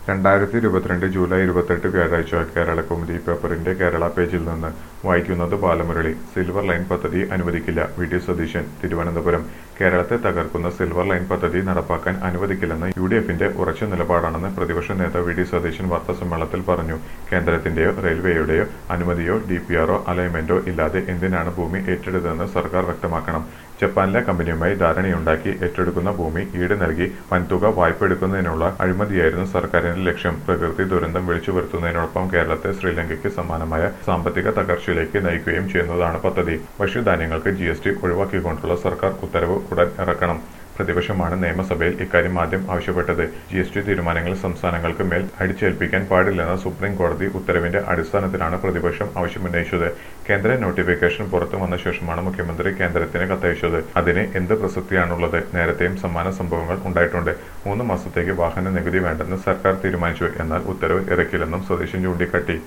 രണ്ടായിരത്തി ഇരുപത്തിരണ്ട് ജൂലൈ ഇരുപത്തെട്ട് വ്യാഴാഴ്ച കേരള കൗമുദി പേപ്പറിന്റെ കേരള പേജിൽ നിന്ന് വായിക്കുന്നത് ബാലമുരളി സിൽവർ ലൈൻ പദ്ധതി അനുവദിക്കില്ല വി ഡി സതീശൻ തിരുവനന്തപുരം കേരളത്തെ തകർക്കുന്ന സിൽവർ ലൈൻ പദ്ധതി നടപ്പാക്കാൻ അനുവദിക്കില്ലെന്ന് യു ഡി എഫിന്റെ ഉറച്ച നിലപാടാണെന്ന് പ്രതിപക്ഷ നേതാവ് വി ഡി സതീശൻ വാർത്താസമ്മേളനത്തിൽ പറഞ്ഞു കേന്ദ്രത്തിന്റെയോ റെയിൽവേയുടെയോ അനുമതിയോ ഡി പി ആറോ അലൈൻമെന്റോ ഇല്ലാതെ എന്തിനാണ് ഭൂമി ഏറ്റെടുത്തതെന്ന് സർക്കാർ വ്യക്തമാക്കണം ജപ്പാനിലെ കമ്പനിയുമായി ധാരണയുണ്ടാക്കി ഏറ്റെടുക്കുന്ന ഭൂമി ഈട് നൽകി വൻതുക വായ്പ എടുക്കുന്നതിനുള്ള അഴിമതിയായിരുന്നു സർക്കാരിന്റെ ലക്ഷ്യം പ്രകൃതി ദുരന്തം വിളിച്ചു വരുത്തുന്നതിനോടൊപ്പം കേരളത്തെ ശ്രീലങ്കയ്ക്ക് സമാനമായ സാമ്പത്തിക തകർച്ചയിലേക്ക് നയിക്കുകയും ചെയ്യുന്നതാണ് പദ്ധതി ഭക്ഷ്യധാന്യങ്ങൾക്ക് ജി എസ് ടി ഒഴിവാക്കിക്കൊണ്ടുള്ള സർക്കാർ ഉത്തരവ് ഉടൻ ഇറക്കണം പ്രതിപക്ഷമാണ് നിയമസഭയിൽ ഇക്കാര്യം ആദ്യം ആവശ്യപ്പെട്ടത് ജി എസ് ടി തീരുമാനങ്ങൾ സംസ്ഥാനങ്ങൾക്ക് മേൽ അടിച്ചേൽപ്പിക്കാൻ പാടില്ലെന്ന സുപ്രീം കോടതി ഉത്തരവിന്റെ അടിസ്ഥാനത്തിലാണ് പ്രതിപക്ഷം ആവശ്യമുന്നയിച്ചത് കേന്ദ്ര നോട്ടിഫിക്കേഷൻ പുറത്തു വന്ന ശേഷമാണ് മുഖ്യമന്ത്രി കേന്ദ്രത്തിന് കത്തയച്ചത് അതിന് എന്ത് പ്രസക്തിയാണുള്ളത് നേരത്തെയും സമാന സംഭവങ്ങൾ ഉണ്ടായിട്ടുണ്ട് മൂന്ന് മാസത്തേക്ക് വാഹന നികുതി വേണ്ടെന്ന് സർക്കാർ തീരുമാനിച്ചു എന്നാൽ ഉത്തരവ് ഇറക്കില്ലെന്നും സ്വദേശം ചൂണ്ടിക്കാട്ടി